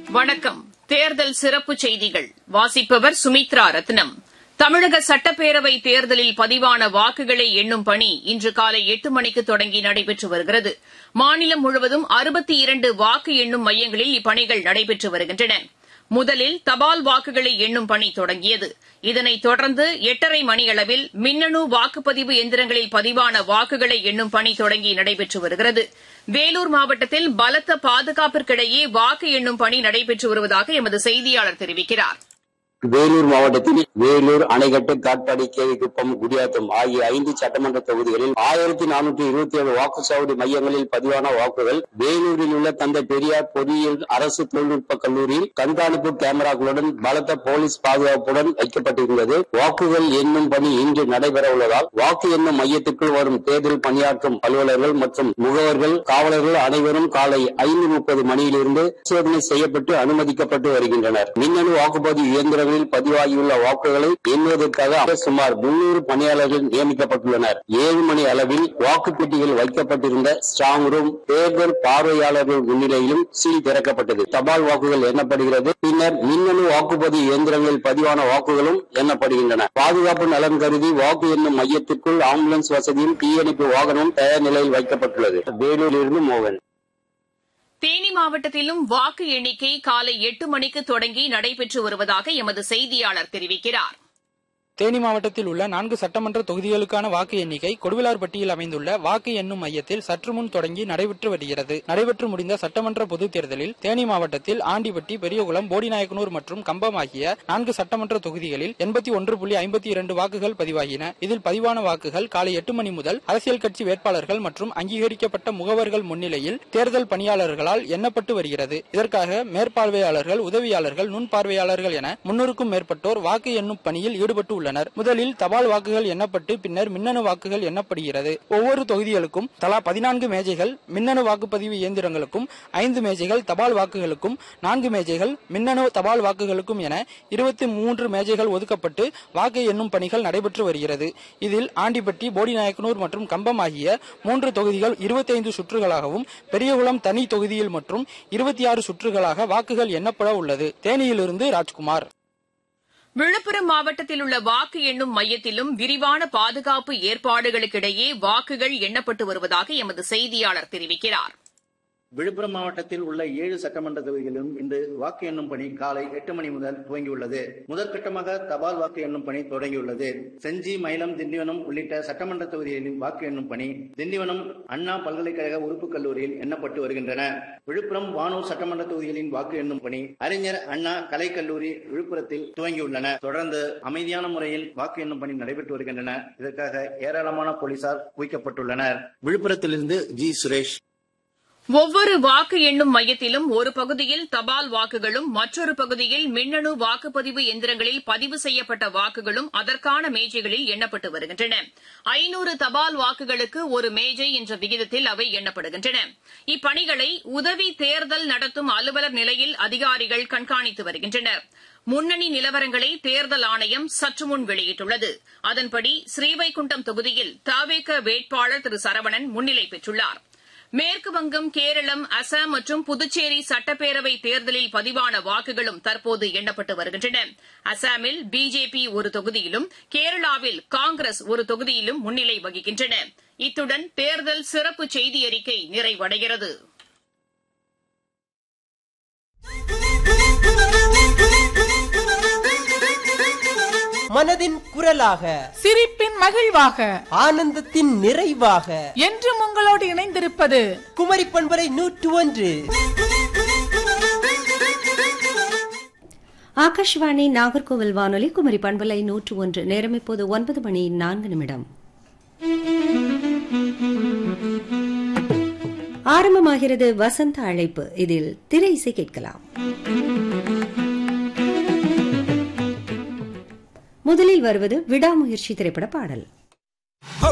வணக்கம் தேர்தல் சிறப்பு செய்திகள் வாசிப்பவர் சுமித்ரா ரத்னம் தமிழக சட்டப்பேரவை தேர்தலில் பதிவான வாக்குகளை எண்ணும் பணி இன்று காலை எட்டு மணிக்கு தொடங்கி நடைபெற்று வருகிறது மாநிலம் முழுவதும் அறுபத்தி இரண்டு வாக்கு எண்ணும் மையங்களில் இப்பணிகள் நடைபெற்று வருகின்றன முதலில் தபால் வாக்குகளை எண்ணும் பணி தொடங்கியது இதனைத் தொடர்ந்து எட்டரை மணியளவில் மின்னணு வாக்குப்பதிவு எந்திரங்களில் பதிவான வாக்குகளை எண்ணும் பணி தொடங்கி நடைபெற்று வருகிறது வேலூர் மாவட்டத்தில் பலத்த பாதுகாப்பிற்கிடையே வாக்கு எண்ணும் பணி நடைபெற்று வருவதாக எமது செய்தியாளர் தெரிவிக்கிறார் வேலூர் மாவட்டத்தில் வேலூர் அணைக்கட்டு காட்பாடி கேவிக்குப்பம் குடியாத்தம் ஆகிய ஐந்து சட்டமன்ற தொகுதிகளில் ஆயிரத்தி நானூற்றி இருபத்தி ஏழு வாக்குச்சாவடி மையங்களில் பதிவான வாக்குகள் வேலூரில் உள்ள தந்தை பெரியார் பொறியியல் அரசு தொழில்நுட்ப கல்லூரியில் கண்காணிப்பு கேமராக்களுடன் பலத்த போலீஸ் பாதுகாப்புடன் வைக்கப்பட்டிருந்தது வாக்குகள் எண்ணும் பணி இன்று நடைபெற உள்ளதால் வாக்கு எண்ணும் மையத்திற்குள் வரும் தேர்தல் பணியாற்றும் அலுவலர்கள் மற்றும் முகவர்கள் காவலர்கள் அனைவரும் காலை ஐந்து முப்பது மணியிலிருந்து பரிசோதனை செய்யப்பட்டு அனுமதிக்கப்பட்டு வருகின்றனர் மின்னணு வாக்குப்பதிவு இயந்திரங்கள் இடங்களில் பதிவாகியுள்ள வாக்குகளை எண்ணுவதற்காக சுமார் முன்னூறு பணியாளர்கள் நியமிக்கப்பட்டுள்ளனர் ஏழு மணி அளவில் வாக்குப்பெட்டிகள் வைக்கப்பட்டிருந்த ஸ்ட்ராங் ரூம் தேர்தல் பார்வையாளர்கள் முன்னிலையிலும் சீல் திறக்கப்பட்டது தபால் வாக்குகள் எண்ணப்படுகிறது பின்னர் மின்னணு வாக்குப்பதிவு இயந்திரங்களில் பதிவான வாக்குகளும் எண்ணப்படுகின்றன பாதுகாப்பு நலன் கருதி வாக்கு எண்ணும் மையத்திற்குள் ஆம்புலன்ஸ் வசதியும் தீயணைப்பு வாகனமும் தயார் நிலையில் வைக்கப்பட்டுள்ளது வேலூரிலிருந்து மோகன் தேனி மாவட்டத்திலும் வாக்கு எண்ணிக்கை காலை எட்டு மணிக்கு தொடங்கி நடைபெற்று வருவதாக எமது செய்தியாளர் தெரிவிக்கிறார் தேனி மாவட்டத்தில் உள்ள நான்கு சட்டமன்ற தொகுதிகளுக்கான வாக்கு எண்ணிக்கை கொடுவிலார்பட்டியில் அமைந்துள்ள வாக்கு எண்ணும் மையத்தில் சற்று முன் தொடங்கி நடைபெற்று வருகிறது நடைபெற்று முடிந்த சட்டமன்ற பொதுத் தேர்தலில் தேனி மாவட்டத்தில் ஆண்டிப்பட்டி பெரியகுளம் போடிநாயக்கனூர் மற்றும் கம்பம் ஆகிய நான்கு சட்டமன்ற தொகுதிகளில் எண்பத்தி ஒன்று புள்ளி ஐம்பத்தி இரண்டு வாக்குகள் பதிவாகின இதில் பதிவான வாக்குகள் காலை எட்டு மணி முதல் அரசியல் கட்சி வேட்பாளர்கள் மற்றும் அங்கீகரிக்கப்பட்ட முகவர்கள் முன்னிலையில் தேர்தல் பணியாளர்களால் எண்ணப்பட்டு வருகிறது இதற்காக மேற்பார்வையாளர்கள் உதவியாளர்கள் நுண் பார்வையாளர்கள் என முன்னூறுக்கும் மேற்பட்டோர் வாக்கு எண்ணும் பணியில் ஈடுபட்டு உள்ளனர் முதலில் தபால் வாக்குகள் எண்ணப்பட்டு பின்னர் மின்னணு வாக்குகள் எண்ணப்படுகிறது ஒவ்வொரு தொகுதிகளுக்கும் தலா பதினான்கு மேஜைகள் மின்னணு வாக்குப்பதிவு இயந்திரங்களுக்கும் ஐந்து மேஜைகள் தபால் வாக்குகளுக்கும் நான்கு மேஜைகள் மின்னணு தபால் வாக்குகளுக்கும் என இருபத்தி மூன்று மேஜைகள் ஒதுக்கப்பட்டு வாக்கு எண்ணும் பணிகள் நடைபெற்று வருகிறது இதில் ஆண்டிப்பட்டி போடிநாயக்கனூர் மற்றும் கம்பம் ஆகிய மூன்று தொகுதிகள் இருபத்தைந்து சுற்றுகளாகவும் பெரியகுளம் தனி தொகுதியில் மற்றும் இருபத்தி ஆறு சுற்றுகளாக வாக்குகள் எண்ணப்பட உள்ளது தேனியிலிருந்து ராஜ்குமார் விழுப்புரம் மாவட்டத்தில் உள்ள வாக்கு எண்ணும் மையத்திலும் விரிவான பாதுகாப்பு ஏற்பாடுகளுக்கிடையே வாக்குகள் எண்ணப்பட்டு வருவதாக எமது செய்தியாளர் தெரிவிக்கிறார் விழுப்புரம் மாவட்டத்தில் உள்ள ஏழு சட்டமன்ற தொகுதிகளிலும் இன்று வாக்கு எண்ணும் பணி காலை எட்டு மணி முதல் துவங்கியுள்ளது முதற்கட்டமாக தபால் வாக்கு எண்ணும் பணி தொடங்கியுள்ளது செஞ்சி மயிலம் திண்டிவனம் உள்ளிட்ட சட்டமன்ற தொகுதிகளில் வாக்கு எண்ணும் பணி திண்டிவனம் அண்ணா பல்கலைக்கழக உறுப்புக் கல்லூரியில் எண்ணப்பட்டு வருகின்றன விழுப்புரம் வானூர் சட்டமன்ற தொகுதிகளின் வாக்கு எண்ணும் பணி அறிஞர் அண்ணா கலைக்கல்லூரி விழுப்புரத்தில் துவங்கியுள்ளன தொடர்ந்து அமைதியான முறையில் வாக்கு எண்ணும் பணி நடைபெற்று வருகின்றன இதற்காக ஏராளமான போலீசார் குவிக்கப்பட்டுள்ளனர் விழுப்புரத்திலிருந்து ஜி சுரேஷ் ஒவ்வொரு வாக்கு எண்ணும் மையத்திலும் ஒரு பகுதியில் தபால் வாக்குகளும் மற்றொரு பகுதியில் மின்னணு வாக்குப்பதிவு எந்திரங்களில் பதிவு செய்யப்பட்ட வாக்குகளும் அதற்கான மேஜைகளில் எண்ணப்பட்டு வருகின்றன ஐநூறு தபால் வாக்குகளுக்கு ஒரு மேஜை என்ற விகிதத்தில் அவை எண்ணப்படுகின்றன இப்பணிகளை உதவி தேர்தல் நடத்தும் அலுவலர் நிலையில் அதிகாரிகள் கண்காணித்து வருகின்றனர் முன்னணி நிலவரங்களை தேர்தல் ஆணையம் சற்றுமுன் வெளியிட்டுள்ளது அதன்படி ஸ்ரீவைகுண்டம் தொகுதியில் தவேக வேட்பாளர் திரு சரவணன் முன்னிலை பெற்றுள்ளார் மேற்குவங்கம் கேரளம் அசாம் மற்றும் புதுச்சேரி சட்டப்பேரவை தேர்தலில் பதிவான வாக்குகளும் தற்போது எண்ணப்பட்டு வருகின்றன அசாமில் பிஜேபி ஒரு தொகுதியிலும் கேரளாவில் காங்கிரஸ் ஒரு தொகுதியிலும் முன்னிலை வகிக்கின்றன இத்துடன் தேர்தல் சிறப்பு செய்தி அறிக்கை நிறைவடைகிறது மனதின் குரலாக சிரிப்பின் மகிழ்வாக ஆனந்தத்தின் நிறைவாக என்றும் உங்களோடு இணைந்திருப்பது குமரி பண்பரை நூற்று ஒன்று ஆகாஷ்வாணி நாகர்கோவில் வானொலி குமரி பண்பலை நூற்று ஒன்று நேரம் இப்போது ஒன்பது மணி நான்கு நிமிடம் ஆரம்பமாகிறது வசந்த அழைப்பு இதில் திரை இசை கேட்கலாம் முதலில் வருவது விடாமுயற்சி திரைப்பட பாடல்